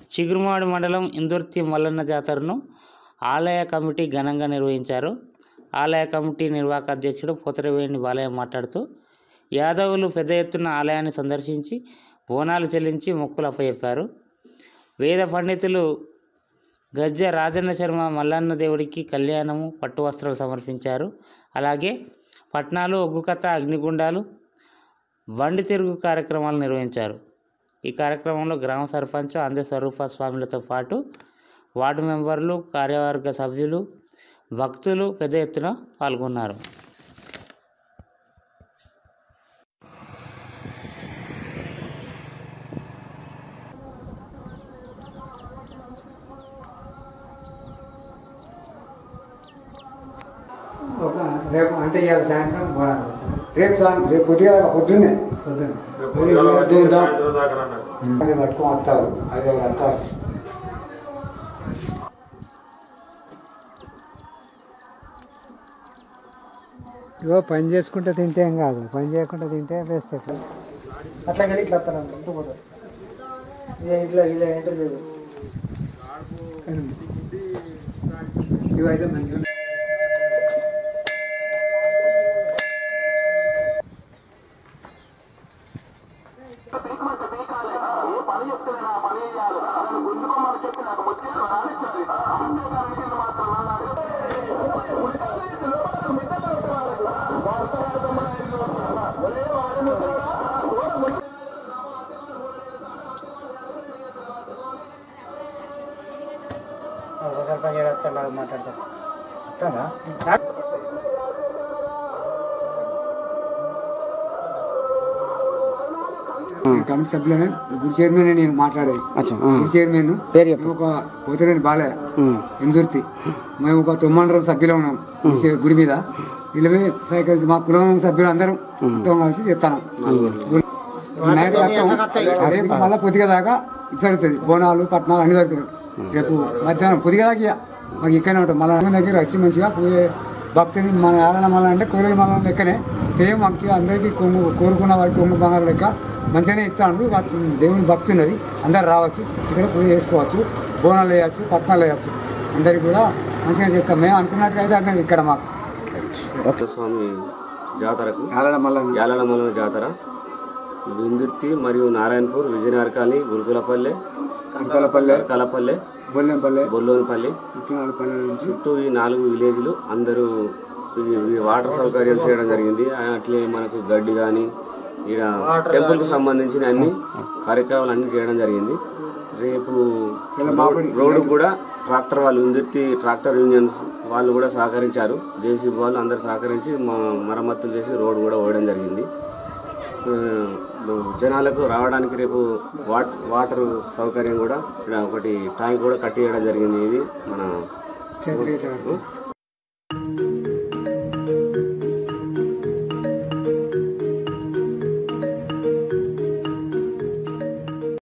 చిగురుమాడు మండలం ఇందుర్తి మల్లన్న జాతరను ఆలయ కమిటీ ఘనంగా నిర్వహించారు ఆలయ కమిటీ నిర్వాహక అధ్యక్షుడు పోతరవేణి బాలయ్య మాట్లాడుతూ యాదవులు పెద్ద ఎత్తున ఆలయాన్ని సందర్శించి బోనాలు చెల్లించి మొక్కులు అప్పచెప్పారు వేద పండితులు గజ్జ రాజన్న శర్మ మల్లన్న దేవుడికి కళ్యాణము పట్టు వస్త్రాలు సమర్పించారు అలాగే పట్నాలు ఒగ్గు కథ అగ్నిగుండాలు బండి తిరుగు కార్యక్రమాలు నిర్వహించారు ఈ కార్యక్రమంలో గ్రామ సర్పంచ్ అందే స్వరూప స్వాములతో పాటు వార్డు మెంబర్లు కార్యవర్గ సభ్యులు భక్తులు పెద్ద ఎత్తున పాల్గొన్నారు ఒక రేపు అంటే ఇవాళ సాయంత్రం పోరాడు రేపు సాయం రేపు పొద్దుగా పొద్దున్నే పొద్దున్న దూద్దాం అది పట్టుకొని వస్తారు అది వస్తారు ఇగో పని చేసుకుంటే తింటే ఏం కాదు పని చేయకుండా తింటే బెస్ట్ అట్లా కానీ ఇట్లా వస్తాను అంటూ పోతారు ఇదే ఇట్లా ఇలా ఏంటో లేదు కానీ ఇవైతే మంచిగా ఒకసారి పని చేయడం మాట్లాడతారు వస్తారా కమిటీ సభ్యులనే గుడి చైర్మన్ నేను మాట్లాడేది గుడి చైర్మన్ మేము ఒక పోతేనేని బాలయ్య ఇందుర్తి మేము ఒక తొమ్మిది సభ్యులు ఉన్నాం గుడి చే- గుడి మీద వీళ్ళమే సహకరించి మా కులం సభ్యులు అందరం మొత్తం కలిసి చేస్తాను నైట్ మొత్తం రేపు మళ్ళీ పొద్దుగా దాకా జరుగుతుంది బోనాలు పట్నాలు అన్ని జరుగుతాయి రేపు మధ్యాహ్నం పొద్దుగా దాకా ఇక మాకు ఇక్కడనే ఉంటాం మళ్ళీ అందరి దగ్గర వచ్చి మంచిగా పోయే భక్తిని మన ఆలన మళ్ళీ అంటే కోరేల మళ్ళీ లెక్కనే సేమ్ మంచిగా అందరికీ కొంగు కోరుకున్న వాటి కొంగు బంగారు లెక్క మంచిగానే ఇస్తాను వాటి దేవుని భక్తి ఉన్నది అందరు రావచ్చు ఇక్కడ పూజ చేసుకోవచ్చు బోనాలు వేయచ్చు పట్నాలు వేయచ్చు అందరికి కూడా మంచిగా చెప్తాం మేము అనుకున్నట్టుగా అయితే ఇక్కడ మాకు స్వామి జాతరకు ఆలన మళ్ళీ యాలనమల జాతర విందుర్తి మరియు నారాయణపూర్ విజయనగరకాలి గురుకులపల్లె అంకలపల్లె కలపల్లె బొల్లెంపల్లె బొల్లోనిపల్లి చుట్టూ పల్లె నుంచి చుట్టూ ఈ నాలుగు విలేజ్లు అందరూ ఈ ఈ వాటర్ సౌకర్యం చేయడం జరిగింది అట్లే మనకు గడ్డి కానీ ఇక్కడ టెంపుల్కి సంబంధించిన అన్ని కార్యక్రమాలు అన్ని చేయడం జరిగింది రేపు రోడ్డు కూడా ట్రాక్టర్ వాళ్ళు ఇందుర్తి ట్రాక్టర్ యూనియన్స్ వాళ్ళు కూడా సహకరించారు జేసీబీ వాళ్ళు అందరు సహకరించి మా మరమ్మతులు చేసి రోడ్డు కూడా వేయడం జరిగింది ఆ, జనాలకు రావడానికి రేపు వాట్ వాటర్ సౌకర్యం కూడా ఇక్కడ ఒకటి ట్యాంక్ కూడా కట్టియడం జరిగింది ఇది మన